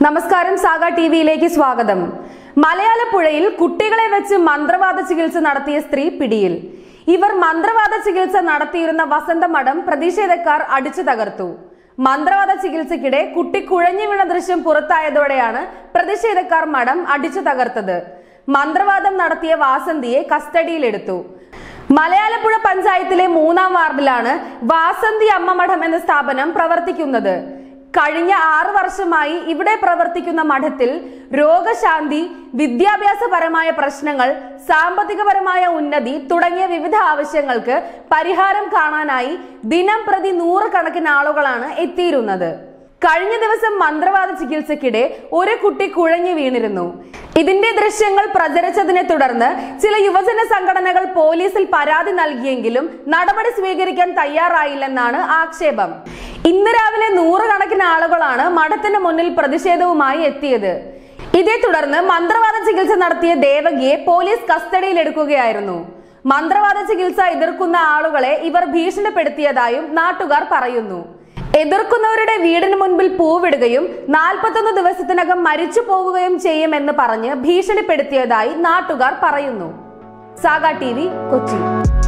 നമസ്കാരം saga T വിയിലേക്ക് സ്വാഗതം മലയാളപ്പുഴയിൽ കുട്ടികളെ വെച്ച് മന്ത്രവാദ ചികിത്സ നടത്തിയ സ്ത്രീ പിടിയിൽ ഇവർ മന്ത്രവാദ ചികിത്സ നടത്തിയിരുന്ന വസന്തമഠം പ്രതിഷേധക്കാർ അടിച്ചു തകർത്തു മന്ത്രവാദ ചികിത്സയ്ക്കിടെ കുട്ടി കുഴഞ്ഞു വീണ ദൃശ്യം പുറത്തായതോടെയാണ് പ്രതിഷേധക്കാർ മഠം അടിച്ചു തകർത്തത് മന്ത്രവാദം നടത്തിയ വാസന്തിയെ കസ്റ്റഡിയിലെടുത്തു മലയാളപ്പുഴ പഞ്ചായത്തിലെ മൂന്നാം വാർഡിലാണ് വാസന്തി അമ്മ മഠം എന്ന സ്ഥാപനം പ്രവർത്തിക്കുന്നത് കഴിഞ്ഞ ആറു വർഷമായി ഇവിടെ പ്രവർത്തിക്കുന്ന മഠത്തിൽ രോഗശാന്തി വിദ്യാഭ്യാസപരമായ പ്രശ്നങ്ങൾ സാമ്പത്തികപരമായ ഉന്നതി തുടങ്ങിയ വിവിധ ആവശ്യങ്ങൾക്ക് പരിഹാരം കാണാനായി ദിനം പ്രതി നൂറുകണക്കിന് ആളുകളാണ് എത്തിയിരുന്നത് കഴിഞ്ഞ ദിവസം മന്ത്രവാദ ചികിത്സയ്ക്കിടെ ഒരു കുട്ടി കുഴഞ്ഞു വീണിരുന്നു ഇതിന്റെ ദൃശ്യങ്ങൾ പ്രചരിച്ചതിനെ തുടർന്ന് ചില യുവജന സംഘടനകൾ പോലീസിൽ പരാതി നൽകിയെങ്കിലും നടപടി സ്വീകരിക്കാൻ തയ്യാറായില്ലെന്നാണ് ആക്ഷേപം ഇന്ന് രാവിലെ നൂറുകണക്കിന് ആളുകളാണ് മഠത്തിന് മുന്നിൽ പ്രതിഷേധവുമായി എത്തിയത് ഇതേ തുടർന്ന് മന്ത്രവാദ ചികിത്സ നടത്തിയ ദേവകിയെ പോലീസ് കസ്റ്റഡിയിലെടുക്കുകയായിരുന്നു മന്ത്രവാദ ചികിത്സ എതിർക്കുന്ന ആളുകളെ ഇവർ ഭീഷണിപ്പെടുത്തിയതായും നാട്ടുകാർ പറയുന്നു എതിർക്കുന്നവരുടെ വീടിന് മുൻപിൽ പൂവിടുകയും നാൽപ്പത്തൊന്ന് ദിവസത്തിനകം മരിച്ചു പോകുകയും ചെയ്യുമെന്ന് പറഞ്ഞ് ഭീഷണിപ്പെടുത്തിയതായി നാട്ടുകാർ പറയുന്നു സാഗ ടി കൊച്ചി